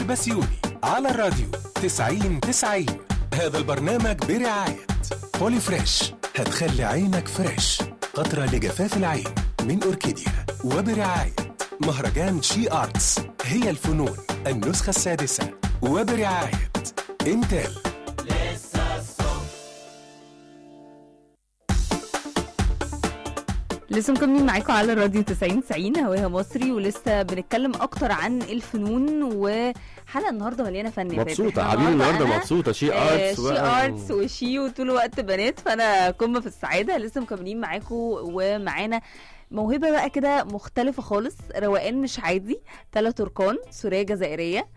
البسيوني على الراديو 90 90 هذا البرنامج برعاية بولي فريش هتخلي عينك فريش قطرة لجفاف العين من أوركيديا وبرعاية مهرجان شي آرتس هي الفنون النسخة السادسة وبرعاية انتل لسه مكملين معاكم على الراديو 90 90 هواها مصري ولسه بنتكلم اكتر عن الفنون وحلقه النهارده مليانه فن يا فاتح. مبسوطة إحنا حبيبي النهارده أنا، مبسوطة شي آه، ارتس شي ارتس وشي وطول الوقت بنات فانا قمه في السعاده لسه مكملين معاكم ومعانا موهبه بقى كده مختلفه خالص روقان مش عادي ثلاث اركان سوريه جزائريه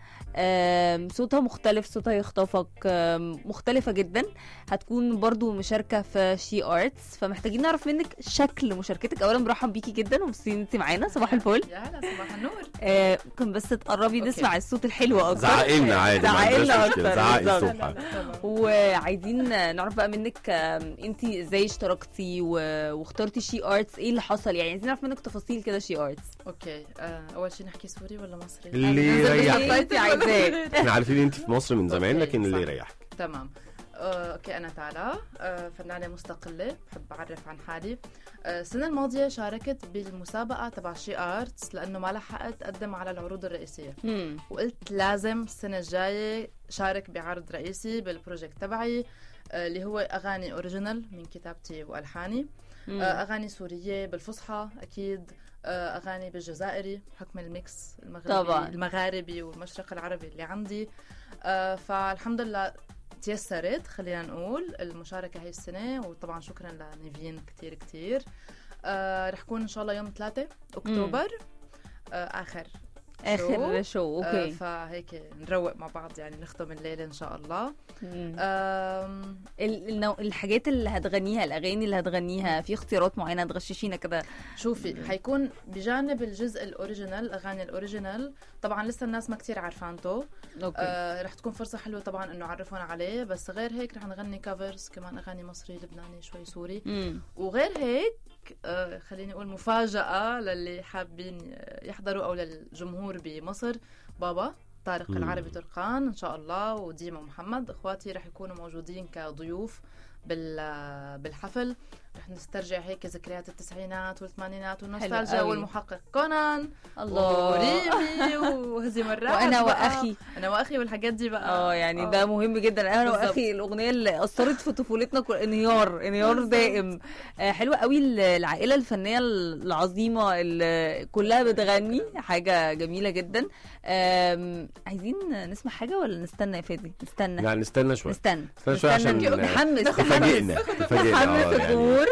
آم، صوتها مختلف صوتها يخطفك آم، مختلفة جدا هتكون برضو مشاركة في شي ارتس فمحتاجين نعرف منك شكل مشاركتك اولا برحب بيكي جدا ومبسوطين انت معانا صباح الفل يا هلا صباح النور آه، ممكن بس تقربي أوكي. نسمع الصوت الحلو اكتر زعقلنا عادي ما عندناش زعقلنا مشكلة أكتر، زعقي بالظبط. الصبح وعايزين نعرف بقى منك انت ازاي اشتركتي و- واخترتي شي ارتس ايه اللي حصل يعني عايزين نعرف منك تفاصيل كده شي ارتس اوكي آه، اول شيء نحكي سوري ولا مصري اللي ننزل يريحك. بالسبتايتل انت ولا عايزاه. غير؟ احنا عارفين انت في مصر من زمان أوكي، لكن اللي صح. يريحك تمام آه، اوكي انا تالا آه، فنانه مستقله بحب اعرف عن حالي آه، السنه الماضيه شاركت بالمسابقه تبع شي ارتس لانه ما لحقت اقدم على العروض الرئيسيه مم. وقلت لازم السنه الجايه شارك بعرض رئيسي بالبروجكت تبعي آه، اللي هو اغاني اوريجينال من كتابتي والحاني مم. آه، اغاني سوريه بالفصحى اكيد آه، اغاني بالجزائري بحكم الميكس المغربي طبعاً. المغاربي والمشرق العربي اللي عندي آه، فالحمد لله تيسرت خلينا نقول المشاركة هاي السنة وطبعا شكرا لنيفين كتير كتير آه رح كون إن شاء الله يوم 3 أكتوبر آه آخر اخر شو آه اوكي فهيك نروق مع بعض يعني نختم الليلة إن شاء الله مم. آم، ال- النوع- الحاجات اللي هتغنيها الاغاني اللي هتغنيها في اختيارات معينه تغششينا كده شوفي حيكون بجانب الجزء الاوريجينال الاغاني الاوريجينال طبعا لسه الناس ما كتير عارفانته اوكي آه رح تكون فرصه حلوه طبعا انه اعرفهم عليه بس غير هيك رح نغني كفرز كمان اغاني مصري لبناني شوي سوري مم. وغير هيك آه خليني اقول مفاجاه للي حابين يحضروا او للجمهور بمصر بابا طارق مم. العربي ترقان ان شاء الله وديما محمد اخواتي رح يكونوا موجودين كضيوف بال بالحفل رح نسترجع هيك ذكريات التسعينات والثمانينات والنوستالجيا قوي. والمحقق كونان الله وريمي وهزم الرعد وانا بقى. واخي انا واخي والحاجات دي بقى اه يعني آه. ده مهم جدا انا بالظبط. واخي الاغنيه اللي اثرت في طفولتنا كل انهيار انهيار بالظبط. دائم آه حلوه قوي ال- العائله الفنيه العظيمه اللي كلها بتغني حاجه جميله جدا آم، عايزين نسمع حاجه ولا نستنى يا فادي نستنى يعني نستنى شوية نستنى نستنى شوية عشان نحمس تفاجئنا تفاجئنا نحمس اه يعني الجمهور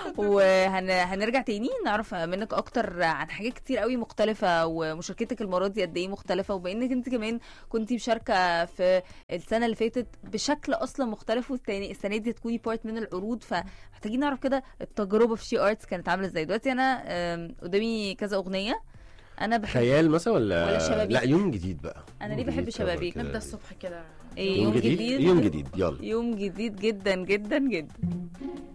وهنرجع تاني نعرف منك اكتر عن حاجات كتير قوي مختلفه ومشاركتك المره دي قد ايه مختلفه وبانك انت كمان كنتي مشاركه في السنه اللي فاتت بشكل اصلا مختلف والتاني السنه دي هتكوني بارت من العروض فمحتاجين نعرف كده التجربه في شي ارتس كانت عامله ازاي دلوقتي انا آم، قدامي كذا اغنيه انا بحب خيال مثلا ولا ولا شبابيك؟ لا يوم جديد بقى أنا ليه يوم بحب جديد شبابيك؟ كده. نبدا الصبح كده إيه، يوم يوم جديد جديد. يوم جديد يلا يوم جديد جدا جدا جدا